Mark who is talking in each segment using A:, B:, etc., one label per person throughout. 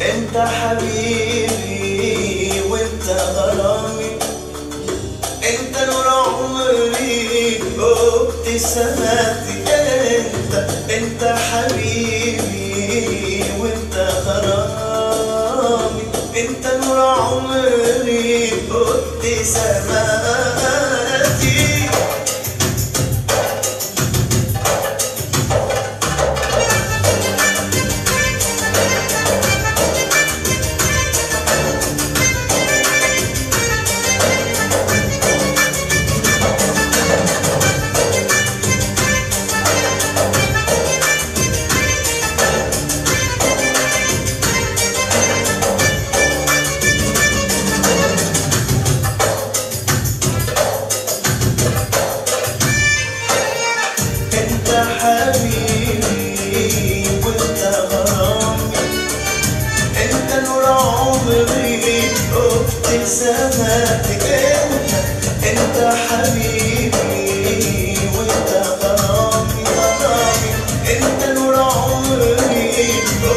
A: انت حبيبي وانت غرامي انت نور عمري وابتساماتي انت انت حبيبي وانت غرامي انت نور عمري وابتساماتي انت حبيبي وانت غرامي انت نور عمري وابتساماتك انت انت حبيبي وانت غرامي غرامي انت نور عمري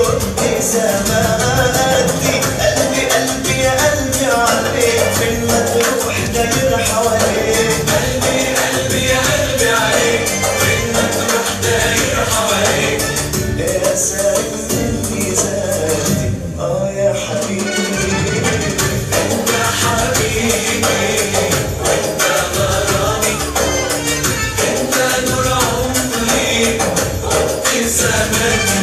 A: وابتساماتي قلبي قلبي يا قلبي عليك من ما تروح داير حواليك قلبي قلبي يا قلبي عليك من ما تروح داير حواليك يا سالك من ميزاتي اه يا حبيبي انت حبيبي وانت غرامي انت نور عمري وابتسامتي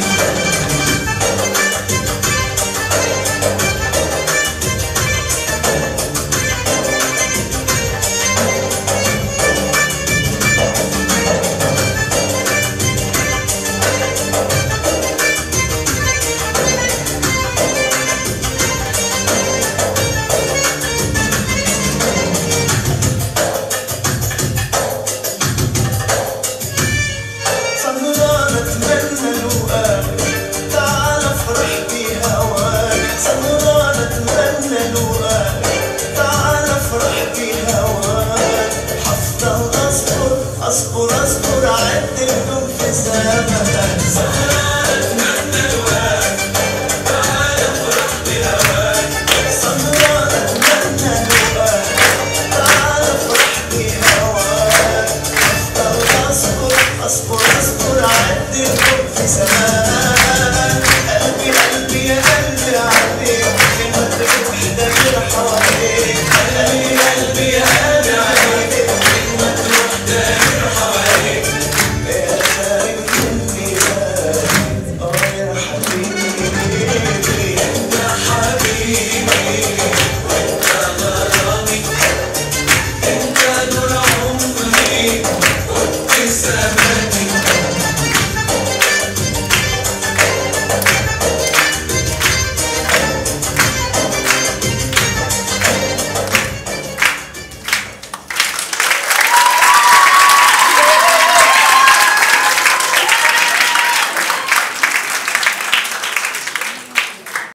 A: سهران اتمنى لقاك تعال افرح بهواك سهران اتمنى لقاك تعال افرح بهواك حفضل اصبر اصبر اصبر عد اليوم في زمنك سهران